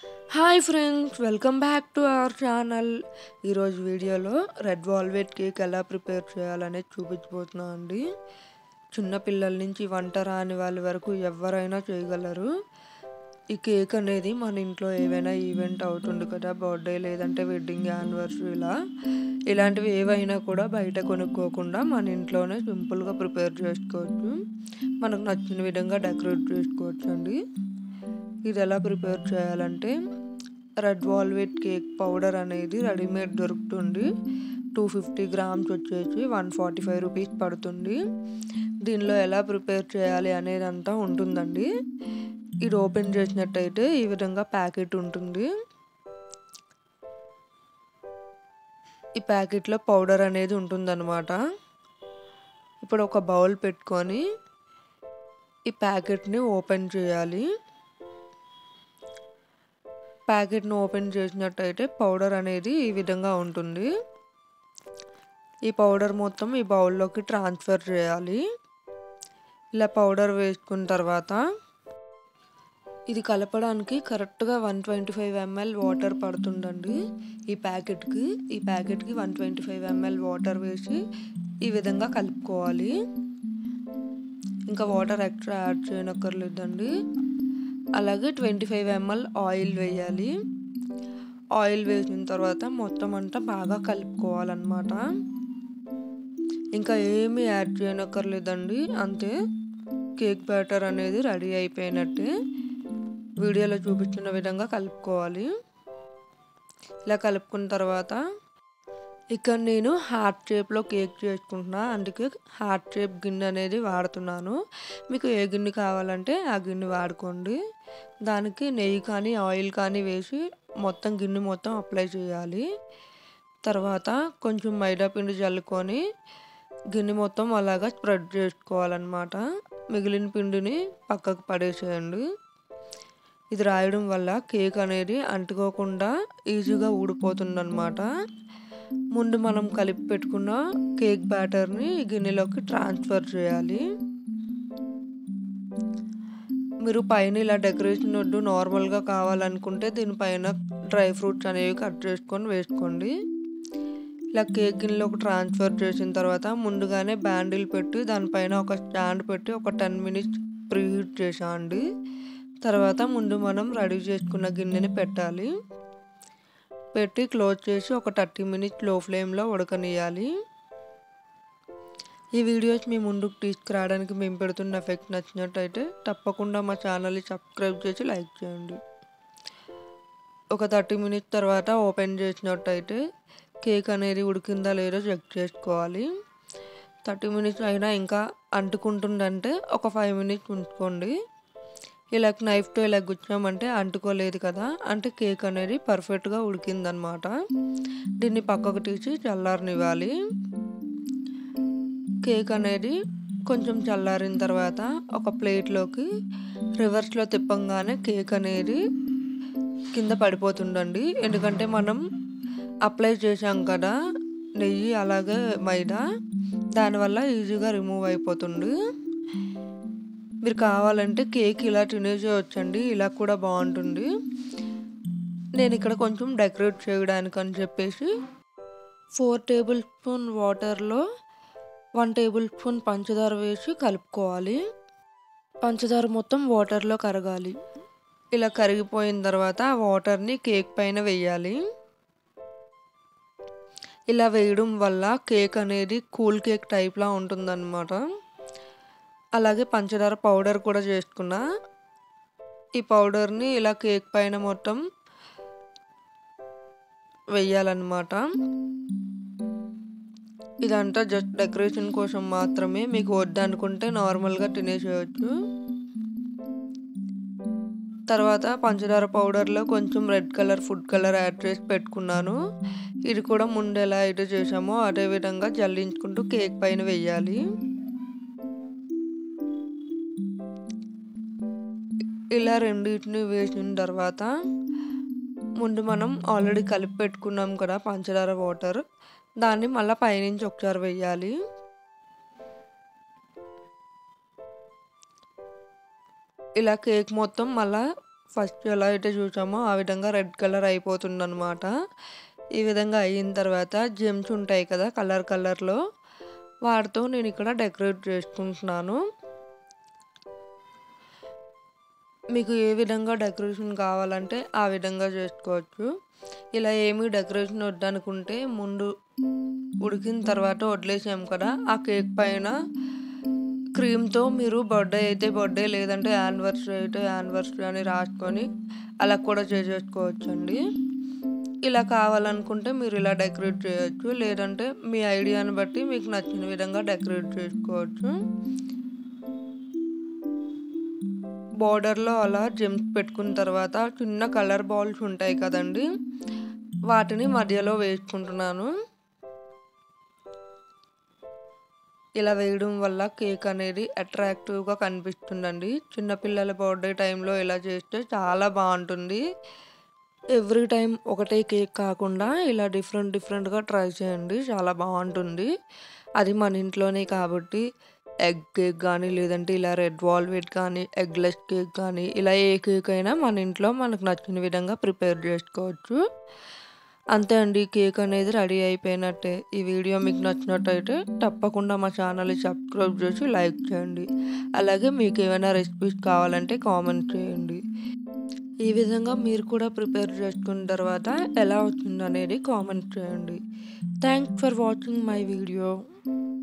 hi friends welcome back to our channel ఈరోజు వీడియోలో red velvet cake ఎలా prepare చేయాలనేది చూపించబోతున్నా అండి చిన్న పిల్లల నుంచి వంట రాని వాళ్ళ వరకు ఎవరైనా చేయగలరు ఈ కేక్ అనేది మన ఇంట్లో ఏవైనా ఈవెంట్ అవుతుంది కదా బర్త్డే లేదంటే వెడ్డింగ్ యానివర్సరీ ఇలా ఇలాంటివి ఏవైనా కూడా బయట కొనుక్కోకుండా మన ఇంట్లోనే సింపుల్గా ప్రిపేర్ చేసుకోవచ్చు మనకు నచ్చిన విధంగా డెకరేట్ చేసుకోవచ్చు అండి ఇది ఎలా ప్రిపేర్ చేయాలంటే రెడ్ వాల్వెట్ కేక్ పౌడర్ అనేది రెడీమేడ్ దొరుకుతుంది టూ ఫిఫ్టీ గ్రామ్స్ వచ్చేసి వన్ ఫార్టీ ఫైవ్ రూపీస్ పడుతుంది దీనిలో ఎలా ప్రిపేర్ చేయాలి అనేది అంతా ఉంటుందండి ఇది ఓపెన్ చేసినట్టయితే ఈ విధంగా ప్యాకెట్ ఉంటుంది ఈ ప్యాకెట్లో పౌడర్ అనేది ఉంటుందన్నమాట ఇప్పుడు ఒక బౌల్ పెట్టుకొని ఈ ప్యాకెట్ని ఓపెన్ చేయాలి ప్యాకెట్ను ఓపెన్ చేసినట్టయితే పౌడర్ అనేది ఈ విధంగా ఉంటుంది ఈ పౌడర్ మొత్తం ఈ బౌల్లోకి ట్రాన్స్ఫర్ చేయాలి ఇలా పౌడర్ వేసుకున్న తర్వాత ఇది కలపడానికి కరెక్ట్గా one twenty five ML water పడుతుందండి ఈ ప్యాకెట్కి ఈ ప్యాకెట్కి one twenty five ML water వేసి ఈ విధంగా కలుపుకోవాలి ఇంకా వాటర్ ఎక్స్ట్రా యాడ్ చేయనక్కర్లేదండి అలాగే ట్వంటీ ఫైవ్ ఎంఎల్ ఆయిల్ వేయాలి ఆయిల్ వేసిన తర్వాత మొత్తం అంతా బాగా కలుపుకోవాలన్నమాట ఇంకా ఏమీ యాడ్ చేయనక్కర్లేదండి అంతే కేక్ బ్యాటర్ అనేది రెడీ అయిపోయినట్టే వీడియోలో చూపించిన విధంగా కలుపుకోవాలి ఇలా కలుపుకున్న తర్వాత ఇక్కడ నేను హార్ట్ షేప్లో కేక్ చేసుకుంటున్నా అందుకే హార్ట్ షేప్ గిన్నె అనేది వాడుతున్నాను మీకు ఏ గిన్నె కావాలంటే ఆ గిన్నె వాడుకోండి దానికి నెయ్యి కానీ ఆయిల్ కానీ వేసి మొత్తం గిన్నె మొత్తం అప్లై చేయాలి తర్వాత కొంచెం మైదా పిండి చల్లుకొని గిన్నె మొత్తం అలాగా స్ప్రెడ్ చేసుకోవాలన్నమాట మిగిలిన పిండిని పక్కకు పడేసేయండి ఇది రాయడం వల్ల కేక్ అనేది అంటుకోకుండా ఈజీగా ఊడిపోతుందన్నమాట ముందు మనం కలిపి పెట్టుకున్న కేక్ బ్యాటర్ని గిన్నెలోకి ట్రాన్స్ఫర్ చేయాలి మీరు పైన ఇలా డెకరేషన్ వద్దు నార్మల్గా కావాలనుకుంటే దీనిపైన డ్రై ఫ్రూట్స్ అనేవి కట్ చేసుకొని వేసుకోండి ఇలా కేక్ గిన్నెలోకి ట్రాన్స్ఫర్ చేసిన తర్వాత ముందుగానే బ్యాండిల్ పెట్టి దానిపైన ఒక స్టాండ్ పెట్టి ఒక టెన్ మినిట్స్ ప్రీహీట్ చేసాండి తర్వాత ముందు మనం రెడీ చేసుకున్న గిన్నెని పెట్టాలి పెట్టి క్లోజ్ చేసి ఒక థర్టీ మినిట్స్ లో ఫ్లేమ్లో ఉడకనియాలి ఈ వీడియోస్ మీ ముందుకు తీసుకురావడానికి మేము పెడుతున్న ఎఫెక్ట్ నచ్చినట్టయితే తప్పకుండా మా ఛానల్ని సబ్స్క్రైబ్ చేసి లైక్ చేయండి ఒక థర్టీ మినిట్స్ తర్వాత ఓపెన్ చేసినట్టయితే కేక్ అనేది ఉడికిందా లేదో చెక్ చేసుకోవాలి థర్టీ మినిట్స్ అయినా ఇంకా అంటుకుంటుందంటే ఒక ఫైవ్ మినిట్స్ ఉంచుకోండి ఇలా నైఫ్తో ఇలా గుచ్చామంటే అంటుకోలేదు కదా అంటే కేక్ అనేది పర్ఫెక్ట్గా ఉడికిందనమాట దీన్ని పక్కకు తీసి చల్లారనివ్వాలి కేక్ అనేది కొంచెం చల్లారిన తర్వాత ఒక ప్లేట్లోకి రివర్స్లో తిప్పంగానే కేక్ అనేది కింద పడిపోతుండండి ఎందుకంటే మనం అప్లై చేసాం కదా నెయ్యి అలాగే మైదా దానివల్ల ఈజీగా రిమూవ్ అయిపోతుంది మీరు కావాలంటే కేక్ ఇలా తినేసేయచ్చండి ఇలా కూడా బాగుంటుంది నేను ఇక్కడ కొంచెం డెకరేట్ చేయడానికి అని చెప్పేసి ఫోర్ టేబుల్ స్పూన్ వాటర్లో వన్ టేబుల్ స్పూన్ పంచదార వేసి కలుపుకోవాలి పంచదార మొత్తం వాటర్లో కరగాలి ఇలా కరిగిపోయిన తర్వాత ఆ వాటర్ని కేక్ పైన వేయాలి ఇలా వేయడం వల్ల కేక్ అనేది కూల్ కేక్ టైప్లా ఉంటుందన్నమాట అలాగే పంచదార పౌడర్ కూడా చేసుకున్నా ఈ పౌడర్ని ఇలా కేక్ పైన మొత్తం వెయ్యాలన్నమాట ఇదంతా జస్ట్ డెకరేషన్ కోసం మాత్రమే మీకు వద్దనుకుంటే నార్మల్గా తినేసేయచ్చు తర్వాత పంచదార పౌడర్లో కొంచెం red colour food colour add చేసి పెట్టుకున్నాను ఇది కూడా ముందు ఎలా అయితే చేసామో అదే విధంగా జల్లించుకుంటూ కేక్ పైన వెయ్యాలి ఇలా రెండింటిని వేసిన తర్వాత ముందు మనం ఆల్రెడీ కలిపి పెట్టుకున్నాం కదా పంచదార వాటర్ దాన్ని మళ్ళీ పైనుంచి ఒకసారి వేయాలి ఇలా కేక్ మొత్తం మళ్ళా ఫస్ట్ ఎలా అయితే చూసామో ఆ విధంగా రెడ్ కలర్ అయిపోతుందన్నమాట ఈ విధంగా అయిన తర్వాత జెమ్స్ ఉంటాయి కదా కలర్ కలర్లో వాటితో నేను ఇక్కడ డెకరేట్ చేసుకుంటున్నాను మీకు ఏ విధంగా డెకరేషన్ కావాలంటే ఆ విధంగా చేసుకోవచ్చు ఇలా ఏమీ డెకరేషన్ వద్దనుకుంటే ముందు ఉడికిన తర్వాత వదిలేసాం కదా ఆ కేక్ పైన క్రీమ్తో మీరు బర్త్డే అయితే బర్త్డే లేదంటే యానివర్సరీ అయితే యానివర్సరీ అని రాసుకొని అలా కూడా చేసేసుకోవచ్చు అండి ఇలా కావాలనుకుంటే మీరు ఇలా డెకరేట్ చేయొచ్చు లేదంటే మీ ఐడియాని బట్టి మీకు నచ్చిన విధంగా డెకరేట్ చేసుకోవచ్చు బార్డర్లో అలా జెమ్స్ పెట్టుకున్న తర్వాత చిన్న కలర్ బాల్స్ ఉంటాయి కదండి వాటిని మధ్యలో వేసుకుంటున్నాను ఇలా వేయడం వల్ల కేక్ అనేది అట్రాక్టివ్గా కనిపిస్తుందండి చిన్నపిల్లల బర్త్డే టైంలో ఇలా చేస్తే చాలా బాగుంటుంది ఎవ్రీ టైం ఒకటే కేక్ కాకుండా ఇలా డిఫరెంట్ డిఫరెంట్గా ట్రై చేయండి చాలా బాగుంటుంది అది మన ఇంట్లోనే కాబట్టి ఎగ్ కేక్ కానీ లేదంటే ఇలా రెడ్ వాల్వెట్ కానీ ఎగ్లెస్ కేక్ కానీ ఇలా ఏ కేక్ అయినా మన ఇంట్లో మనకు నచ్చిన విధంగా ప్రిపేర్ చేసుకోవచ్చు అంతే అండి కేక్ అనేది రెడీ అయిపోయినట్టే ఈ వీడియో మీకు నచ్చినట్టయితే తప్పకుండా మా ఛానల్ని సబ్స్క్రైబ్ చేసి లైక్ చేయండి అలాగే మీకు ఏమైనా రెసిపీస్ కావాలంటే కామెంట్ చేయండి ఈ విధంగా మీరు కూడా ప్రిపేర్ చేసుకున్న తర్వాత ఎలా వచ్చిందనేది కామెంట్ చేయండి thanks for watching my video